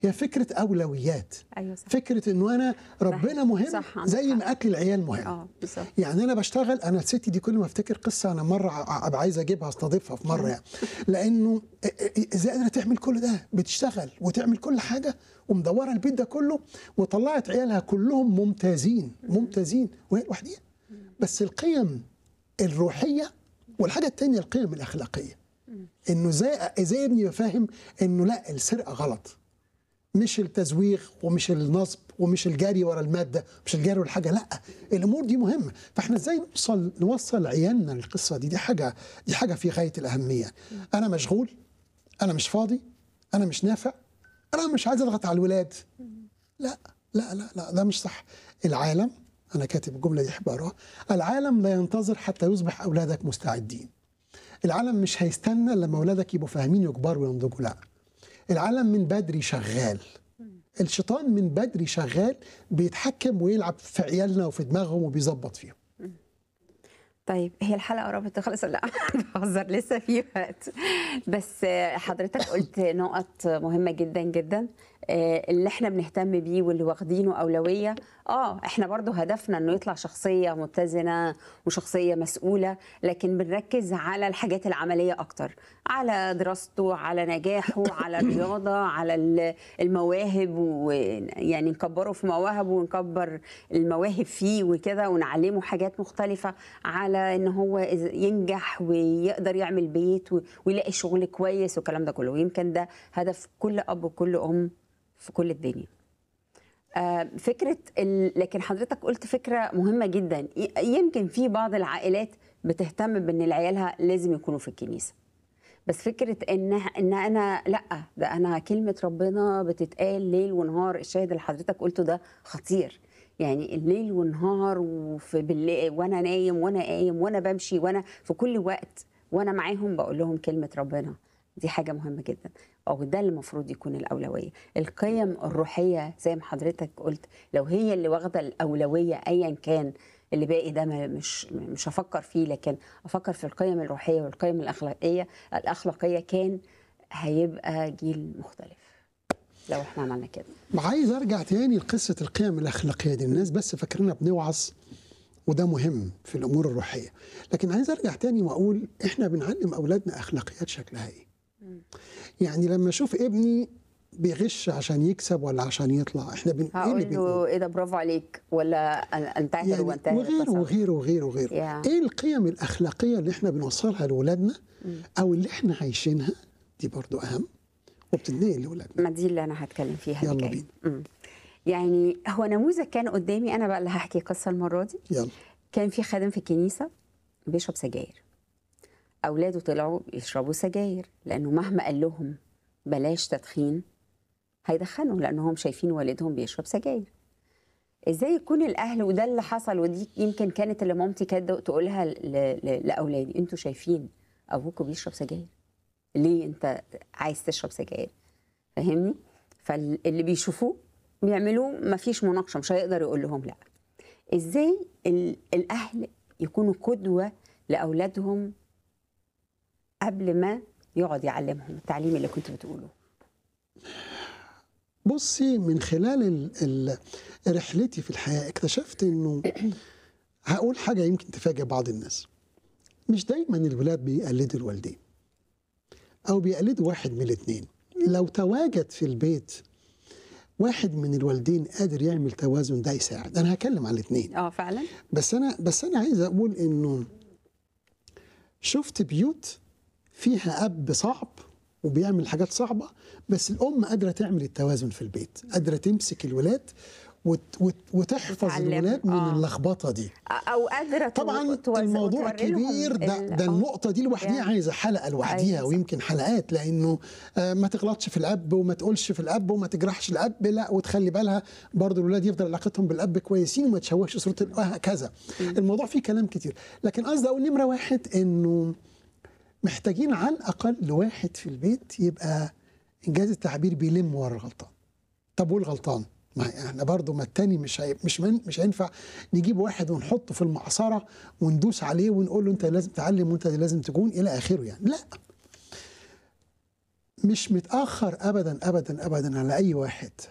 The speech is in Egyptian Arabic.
هي فكره اولويات ايوه صح فكره انه انا ربنا مهم صح، عندك زي حق. ما اكل العيال مهم اه بالظبط يعني انا بشتغل انا الست دي كل ما افتكر قصه انا مره ع- ابقى عايز اجيبها استضيفها في مره يعني لانه ا- ا- ازاي قادره تعمل كل ده بتشتغل وتعمل كل حاجه ومدوره البيت ده كله وطلعت عيالها كلهم ممتازين ممتازين وهي لوحديها بس القيم الروحيه والحاجه الثانيه القيم الاخلاقيه انه ازاي ازاي ابني يبقى فاهم انه لا السرقه غلط مش التزويغ ومش النصب ومش الجري ورا الماده مش الجري ورا الحاجه لا الامور دي مهمه فاحنا ازاي نوصل نوصل عيالنا للقصه دي دي حاجه دي حاجه في غايه الاهميه انا مشغول انا مش فاضي انا مش نافع انا مش عايز اضغط على الولاد لا لا لا لا ده مش صح العالم انا كاتب الجمله دي احب اقراها العالم لا ينتظر حتى يصبح اولادك مستعدين العالم مش هيستنى لما اولادك يبقوا فاهمين يكبروا وينضجوا لا العالم من بدري شغال الشيطان من بدري شغال بيتحكم ويلعب في عيالنا وفي دماغهم وبيظبط فيهم طيب هي الحلقه قربت تخلص لا بهزر لسه في وقت بس آه، حضرتك قلت نقط مهمه جدا جدا آه، اللي احنا بنهتم بيه واللي واخدينه اولويه اه احنا برضو هدفنا انه يطلع شخصيه متزنه وشخصيه مسؤوله لكن بنركز على الحاجات العمليه اكتر على دراسته على نجاحه على الرياضه على ال- المواهب ويعني نكبره في مواهبه ونكبر المواهب فيه وكده ونعلمه حاجات مختلفه على ان هو إذا ينجح ويقدر يعمل بيت و- ويلاقي شغل كويس والكلام ده كله ويمكن ده هدف كل اب وكل ام في كل الدنيا آه، فكره ال... لكن حضرتك قلت فكره مهمه جدا ي- يمكن في بعض العائلات بتهتم بان العيالها لازم يكونوا في الكنيسه بس فكره ان ان انا لا ده انا كلمه ربنا بتتقال ليل ونهار الشاهد اللي حضرتك قلته ده خطير يعني الليل والنهار وفي بالليل وانا نايم وانا قايم وانا بمشي وانا في كل وقت وانا معاهم بقول لهم كلمه ربنا دي حاجه مهمه جدا او ده اللي المفروض يكون الاولويه القيم الروحيه زي ما حضرتك قلت لو هي اللي واخده الاولويه ايا كان اللي باقي ده ما- مش مش هفكر فيه لكن افكر في القيم الروحيه والقيم الاخلاقيه الاخلاقيه كان هيبقى جيل مختلف لو احنا عملنا كده عايز ارجع تاني لقصه القيم الاخلاقيه دي الناس بس فاكريننا بنوعظ وده مهم في الامور الروحيه لكن عايز ارجع تاني واقول احنا بنعلم اولادنا اخلاقيات شكلها ايه يعني لما اشوف ابني بيغش عشان يكسب ولا عشان يطلع احنا بن... ايه اللي هقول بنقول له ايه ده برافو عليك ولا أن- انتهر يعني وانتهر وغيره التصرف. وغيره وغيره وغيره Yeah. ايه القيم الاخلاقيه اللي احنا بنوصلها لاولادنا او اللي احنا عايشينها دي برضو اهم وبتنقل لاولادنا ما دي اللي انا هتكلم فيها يلا اللي جاية. مم. يعني هو نموذج كان قدامي انا بقى اللي هحكي قصه المره دي يلا كان في خادم في الكنيسه بيشرب سجاير اولاده طلعوا يشربوا سجاير لانه مهما قال لهم بلاش تدخين هيدخنوا لانهم شايفين والدهم بيشرب سجاير ازاي يكون الاهل وده اللي حصل ودي يمكن كانت اللي مامتي كانت تقولها ل- ل- لاولادي انتوا شايفين ابوكوا بيشرب سجاير ليه انت عايز تشرب سجاير فاهمني فاللي بيشوفوه بيعملوه مفيش مناقشه مش هيقدر يقول لهم لا ازاي ال- الاهل يكونوا قدوه لاولادهم قبل ما يقعد يعلمهم التعليم اللي كنت بتقوله بصي من خلال ال ال رحلتي في الحياة اكتشفت انه هقول حاجة يمكن تفاجئ بعض الناس مش دايما الولاد بيقلدوا الوالدين او بيقلدوا واحد من الاثنين لو تواجد في البيت واحد من الوالدين قادر يعمل توازن ده يساعد انا هكلم على الاثنين اه فعلا بس انا بس انا عايز اقول انه شفت بيوت فيها اب صعب وبيعمل حاجات صعبه بس الام قادره تعمل التوازن في البيت قادره تمسك الولاد وت وت وتحفظ وتعلمهم. الولاد من آه. اللخبطه دي او قادره تو- طبعا توز- الموضوع وتوري لهم كبير ده, ال- ده آه. النقطه دي لوحديها يعني. عايزه حلقه لوحديها أيوة صح. ويمكن حلقات لانه آه، ما تغلطش في الاب وما تقولش في الاب وما تجرحش الاب لا وتخلي بالها برضه الولاد يفضل علاقتهم بالاب كويسين وما تشوهش صوره ال- وهكذا الموضوع فيه كلام كتير لكن قصدي اقول نمره واحد انه محتاجين على الاقل واحد في البيت يبقى انجاز التعبير بيلم ورا الغلطان طب والغلطان ما احنا برضه ما التاني مش هي مش من مش هينفع نجيب واحد ونحطه في المعصره وندوس عليه ونقول له انت لازم تعلم وانت لازم تكون الى اخره يعني لا مش متاخر ابدا ابدا ابدا على اي واحد